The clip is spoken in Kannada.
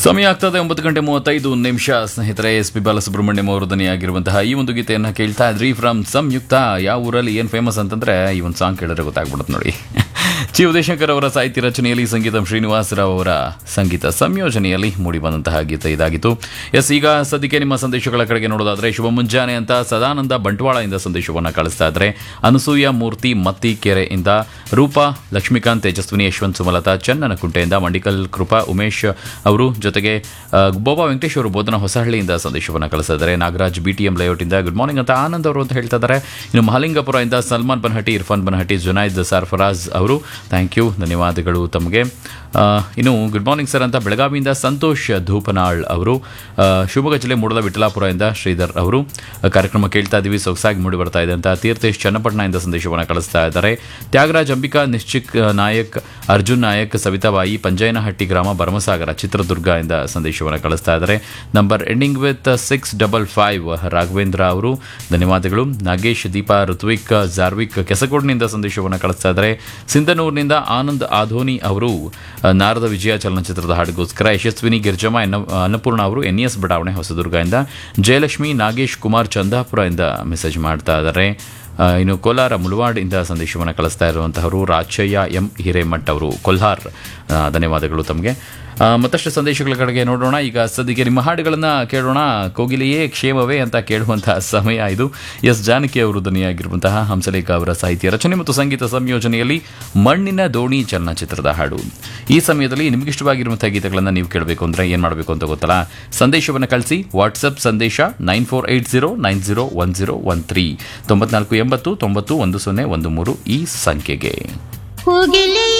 ಸಮಯ ಆಗ್ತದೆ ಒಂಬತ್ತು ಗಂಟೆ ಮೂವತ್ತೈದು ನಿಮಿಷ ಸ್ನೇಹಿತರೆ ಎಸ್ ಪಿ ಬಾಲಸುಬ್ರಹ್ಮಣ್ಯಂ ಅವರು ದನಿಯಾಗಿರುವಂತಹ ಈ ಒಂದು ಗೀತೆಯನ್ನು ಕೇಳ್ತಾ ಇದ್ರಿ ಫ್ರಮ್ ಸಂಯುಕ್ತ ಯಾವ ಊರಲ್ಲಿ ಏನು ಫೇಮಸ್ ಅಂತಂದ್ರೆ ಈ ಒಂದು ಸಾಂಗ್ ಕೇಳಿದ್ರೆ ಗೊತ್ತಾಗ್ಬಿಡುತ್ತೆ ನೋಡಿ ಜಿ ಉದಯಶಂಕರ್ ಅವರ ಸಾಹಿತ್ಯ ರಚನೆಯಲ್ಲಿ ಸಂಗೀತ ಶ್ರೀನಿವಾಸರಾವ್ ಅವರ ಸಂಗೀತ ಸಂಯೋಜನೆಯಲ್ಲಿ ಮೂಡಿಬಂದಂತಹ ಗೀತೆ ಇದಾಗಿತ್ತು ಎಸ್ ಈಗ ಸದ್ಯಕ್ಕೆ ನಿಮ್ಮ ಸಂದೇಶಗಳ ಕಡೆಗೆ ನೋಡೋದಾದ್ರೆ ಶುಭ ಮುಂಜಾನೆ ಅಂತ ಸದಾನಂದ ಬಂಟ್ವಾಳದಿಂದ ಸಂದೇಶವನ್ನು ಕಳಿಸ್ತಾ ಇದ್ದಾರೆ ಅನಸೂಯ ಮೂರ್ತಿ ಮತ್ತಿಕೆರೆಯಿಂದ ರೂಪಾ ಲಕ್ಷ್ಮೀಕಾಂತ್ ತೇಜಸ್ವಿನಿ ಯಶವಂತ್ ಸುಮಲತಾ ಚನ್ನನಕುಂಟೆಯಿಂದ ಮಂಡಿಕಲ್ ಕೃಪಾ ಉಮೇಶ್ ಅವರು ಜೊತೆಗೆ ಆ, ಬೋಬಾ ವೆಂಕಟೇಶ್ ಅವರು ಬೋಧನ ಹೊಸಹಳ್ಳಿಯಿಂದ ಸಂದೇಶವನ್ನು ಕಳಿಸ್ತಾ ಇದ್ದಾರೆ ನಾಗರಾಜ್ ಬಿ ಟಿ ಎಂ ಲೇಔಟಿಂದ ಗುಡ್ ಮಾರ್ನಿಂಗ್ ಅಂತ ಆನಂದ್ ಅವರು ಅಂತ ಹೇಳ್ತಾ ಇದ್ದಾರೆ ಇನ್ನು ಮಹಾಲಿಂಗಪುರದಿಂದ ಸಲ್ಮಾನ್ ಬನ್ಹಟ್ಟಿ ಇರ್ಫಾನ್ ಬನ್ಹಟ್ಟಿ ಜುನೈದ್ ಸರ್ಫರಾಜ್ ಅವರು ಥ್ಯಾಂಕ್ ಯು ಧನ್ಯವಾದಗಳು ತಮಗೆ ಆ, ಇನ್ನು ಗುಡ್ ಮಾರ್ನಿಂಗ್ ಸರ್ ಅಂತ ಬೆಳಗಾವಿಯಿಂದ ಸಂತೋಷ್ ಧೂಪನಾಳ್ ಅವರು ಆ, ಶಿವಮೊಗ್ಗ ಜಿಲ್ಲೆ ಮೂಡಲ ವಿಠಲಾಪುರದಿಂದ ಶ್ರೀಧರ್ ಅವರು ಆ, ಕಾರ್ಯಕ್ರಮ ಕೇಳ್ತಾ ಇದ್ದೀವಿ ಸೊಗಸಾಗಿ ಮೂಡಿ ಬರ್ತಾ ಇದೆ ಅಂತ ತೀರ್ಥೇಶ್ ಚನ್ನಪಟ್ಟಣದಿಂದ ಸಂದೇಶವನ್ನು ಕಳಿಸ್ತಾ ಇದ್ದಾರೆ ತ್ಯಾಗರಾಜ್ ಅಂಬಿಕಾ ನಿಶ್ಚಿಕ್ ನಾಯಕ್ ಅರ್ಜುನ್ ನಾಯಕ್ ಸವಿತಾಬಾಯಿ ಪಂಜಯನಹಟ್ಟಿ ಗ್ರಾಮ ಭರಮಸಾಗರ ಚಿತ್ರದುರ್ಗ ಇಂದ ಸಂದೇಶವನ್ನು ಕಳಿಸ್ತಾ ಇದ್ದಾರೆ number ending with six double five Raghavendra ಅವರು ಧನ್ಯವಾದಗಳು ನಾಗೇಶ್ ದೀಪಾ ಋತ್ವಿಕ್ ಜಾರ್ವಿಕ್ ಕೆಸಗೋಡ್ನಿಂದ ಸಂದೇಶವನ್ನು ಕಳಿಸ್ತಾ ಇದ್ದಾರೆ ಸಿಂಧನೂರಿನಿಂದ ಆನಂದ್ ಆಧೋನಿ ಅವರು ಆ, ನಾರದ ವಿಜಯ ಚಲನಚಿತ್ರದ ಹಾಡಿಗೋಸ್ಕರ ಯಶಸ್ವಿನಿ ಗಿರ್ಜಮ್ಮ ಎನ್ನ ಅನ್ನಪೂರ್ಣ ಅವರು ಎನ್ ಎಸ್ ಬಡಾವಣೆ ಹೊಸದುರ್ಗದಿಂದ ಜಯಲಕ್ಷ್ಮಿ ನಾಗೇಶ್ ಕುಮಾರ್ ಚಂದಾಪುರದಿಂದ ಮೆಸೇಜ್ ಮಾಡ್ತಾ ಇದ್ದಾರೆ ಆ, ಇನ್ನು ಕೋಲಾರ ಮುಳವಾಡಿಂದ ಸಂದೇಶವನ್ನು ಕಳಿಸ್ತಾ ಇರುವಂತಹವರು ರಾಚಯ್ಯ ಎಂ ಹಿರೇಮಠ್ ಅವರು ಕೊಲ್ಹಾರ್ ಆ, ಧನ್ಯವಾದಗಳು ತಮಗೆ ಆ, ಮತ್ತಷ್ಟು ಸಂದೇಶಗಳ ಕಡೆಗೆ ನೋಡೋಣ ಈಗ ಸದ್ಯಕ್ಕೆ ನಿಮ್ಮ ಹಾಡುಗಳನ್ನು ಕೇಳೋಣ ಕೋಗಿಲೆಯೇ ಕ್ಷೇಮವೇ ಅಂತ ಕೇಳುವಂತಹ ಸಮಯ ಇದು ಎಸ್ ಜಾನಕಿ ಅವರು ಧ್ವನಿಯಾಗಿರುವಂತಹ ಹಂಸಲೇಖ ಅವರ ಸಾಹಿತ್ಯ ರಚನೆ ಮತ್ತು ಸಂಗೀತ ಸಂಯೋಜನೆಯಲ್ಲಿ ಮಣ್ಣಿನ ದೋಣಿ ಚಲನಚಿತ್ರದ ಹಾಡು ಈ ಸಮಯದಲ್ಲಿ ನಿಮಗಿಷ್ಟವಾಗಿರುವಂತಹ ಗೀತೆಗಳನ್ನು ನೀವು ಕೇಳಬೇಕು ಅಂದರೆ ಏನು ಮಾಡಬೇಕು ಅಂತ ಗೊತ್ತಲ್ಲ ಸಂದೇಶವನ್ನು ಕಳಿಸಿ ವಾಟ್ಸಪ್ ಸಂದೇಶ nine four eight zero nine zero one zero one three ತೊಂಬತ್ನಾಲ್ಕು ಎಂಬತ್ತು ತೊಂಬತ್ತು ಒಂದು ಸೊನ್ನೆ ಒಂದು ಮೂರು ಈ ಸಂಖ್ಯೆಗೆ ಹೋಗಲಿ